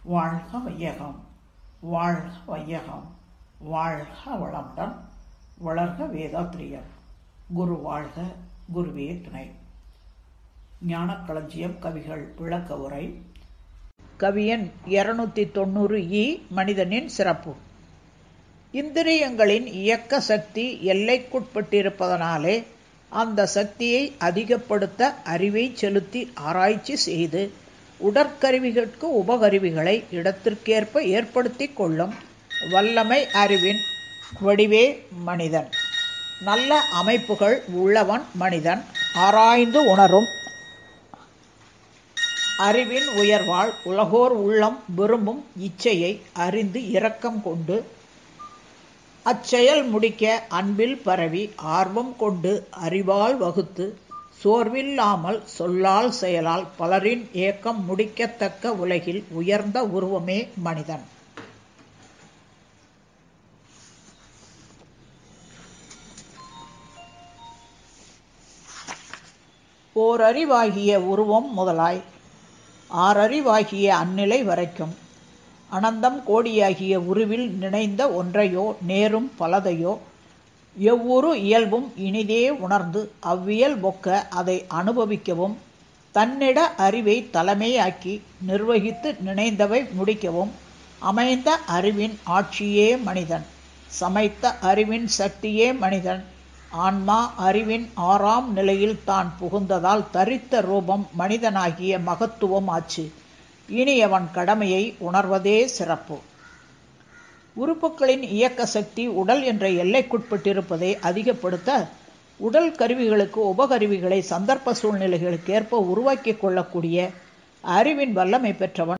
வாழ்க வையகம் வாழ்க வையகம் வாழ்க வளமுடன் வளர்க வேதாத்திரியம் குரு வாழ்க குருவே துணை ஞானக்களஞ்சியம் கவிகள் விளக்க உரை கவியன் இருநூத்தி தொண்ணூறு இ மனிதனின் சிறப்பு இந்திரியங்களின் இயக்க சக்தி எல்லைக்குட்பட்டிருப்பதனாலே அந்த சக்தியை அதிகப்படுத்த அறிவை செலுத்தி ஆராய்ச்சி செய்து உடற்கருவிகளுக்கு உபகருவிகளை இடத்திற்கேற்ப ஏற்படுத்தி கொள்ளும் வல்லமை அறிவின் வடிவே மனிதன் நல்ல அமைப்புகள் உள்ளவன் மனிதன் ஆராய்ந்து உணரும் அறிவின் உயர்வால் உலகோர் உள்ளம் விரும்பும் இச்சையை அறிந்து இரக்கம் கொண்டு அச்செயல் முடிக்க அன்பில் பரவி ஆர்வம் கொண்டு அறிவால் வகுத்து சோர்வில்லாமல் சொல்லால் செயலால் பலரின் ஏக்கம் முடிக்கத்தக்க உலகில் உயர்ந்த உருவமே மனிதன் ஓரறிவாகிய உருவம் முதலாய் ஆறறிவாகிய அந்நிலை வரைக்கும் அனந்தம் கோடியாகிய உருவில் நினைந்த ஒன்றையோ நேரும் பலதையோ எவ்வுரு இயல்பும் இனிதே உணர்ந்து அவ்வியல் பொக்க அதை அனுபவிக்கவும் தன்னிட அறிவை தலைமையாக்கி நிர்வகித்து நினைந்தவை முடிக்கவும் அமைந்த அறிவின் ஆட்சியே மனிதன் சமைத்த அறிவின் சக்தியே மனிதன் ஆன்மா அறிவின் ஆறாம் நிலையில் தான் புகுந்ததால் தரித்த ரூபம் மனிதனாகிய மகத்துவம் ஆச்சு இனி அவன் கடமையை உணர்வதே சிறப்பு உறுப்புகளின் இயக்க சக்தி உடல் என்ற எல்லைக்குட்பட்டிருப்பதை அதிகப்படுத்த உடல் கருவிகளுக்கு உபகருவிகளை சந்தர்ப்ப சூழ்நிலைகளுக்கு ஏற்ப உருவாக்கி கொள்ளக்கூடிய அறிவின் வல்லமை பெற்றவன்